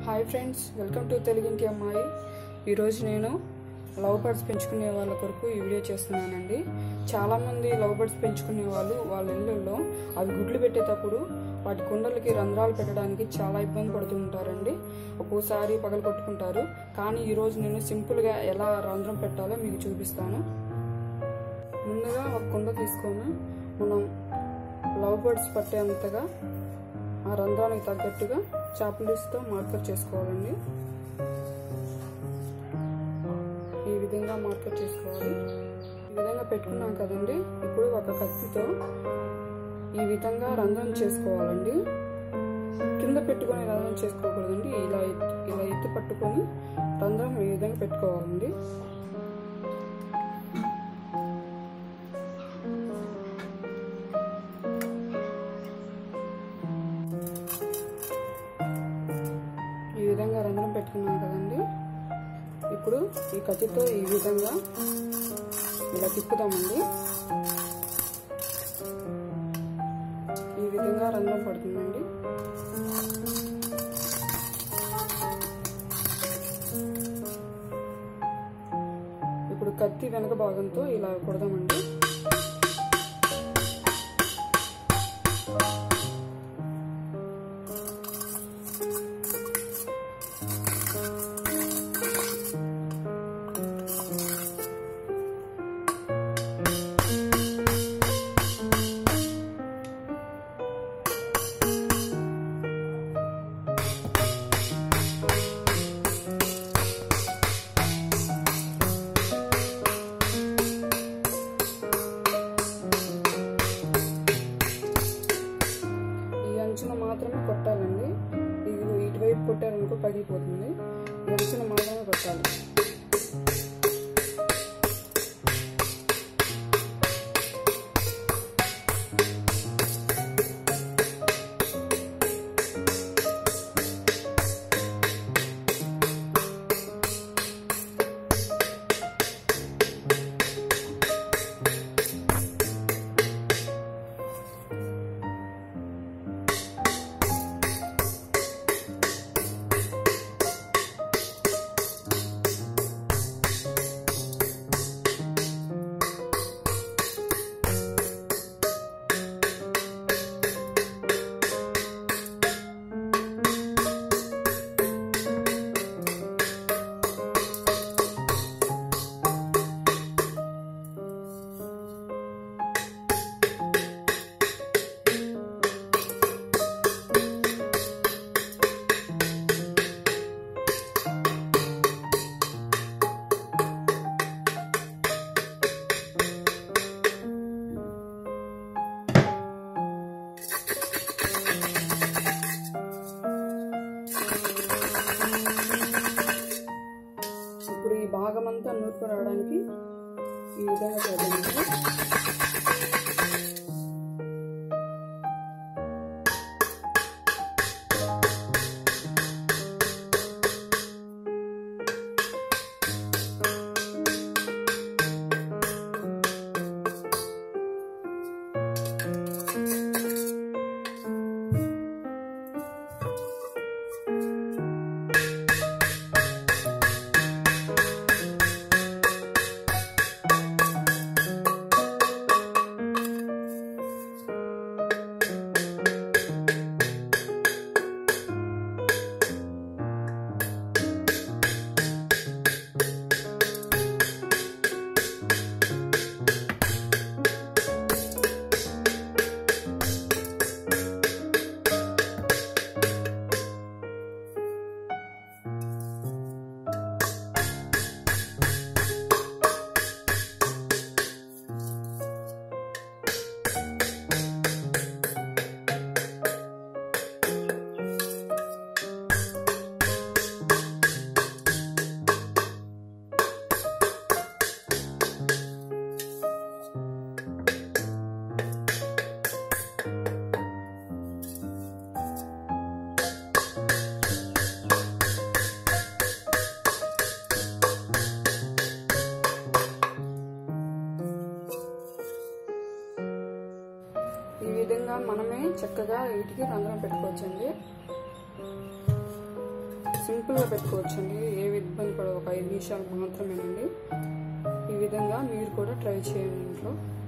hi friends welcome to తెలుగింటి అమ్మాయి ఈరోజు నేను లవ్ బర్డ్స్ పెంచుకునే వాళ్ళ కొరకు ఈ వీడియో చేస్తున్నానండి చాలామంది లవ్ బర్డ్స్ పెంచుకునే వాళ్ళు వాళ్ళ ఇళ్ళల్లో అవి గుడ్లు పెట్టేటప్పుడు వాటి కుండలకి రంధ్రాలు పెట్టడానికి చాలా ఇబ్బంది పడుతూ ఉంటారండి ఒక్కోసారి పగలు కొట్టుకుంటారు కానీ ఈరోజు నేను సింపుల్గా ఎలా రంధ్రం పెట్టాలో మీకు చూపిస్తాను ముందుగా ఒక కుండ తీసుకొని మనం లవ్ బర్డ్స్ పట్టేంతగా ఆ రంధ్రానికి తగ్గట్టుగా చాపలీస్తో మార్కర్ చేసుకోవాలండి ఈ విధంగా మార్కర్ చేసుకోవాలి ఈ విధంగా పెట్టుకున్నాం కదండి ఇప్పుడు ఒక కత్తితో ఈ విధంగా రంధ్రం చేసుకోవాలండి కింద పెట్టుకొని రంధ్రం చేసుకోకూడదండి ఇలా ఎత్తి ఇలా ఎత్తి పట్టుకొని రంధ్రం ఈ విధంగా పెట్టుకోవాలండి ఈ విధంగా రంధ్రం పెట్టుకున్నాం కదండి ఇప్పుడు ఈ కత్తితో ఈ విధంగా ఇలా తిప్పుదామండి ఈ విధంగా రంధ్రం పడుతుందండి ఇప్పుడు కత్తి వెనక భాగంతో ఇలా కొడదామండి ఈ అంచున మాత్రమే కొట్టాలండి ఇది ఇటువైపు కొట్టారనుకో పగిలిపోతుంది ఈ అంచున మాత్రమే కొట్టాలి ఇప్పుడు ఈ భాగం అంతా నూర్పు రావడానికి ఈ విధంగా చేద్దామండి ఈ విధంగా మనమే చక్కగా వీటికి రంధ్రం పెట్టుకోవచ్చండి సింపుల్గా పెట్టుకోవచ్చండి ఏ ఇబ్బంది పడదు ఒక ఐదు నిమిషాలు మాత్రమేనండి ఈ విధంగా మీరు కూడా ట్రై చేయండి ఇంట్లో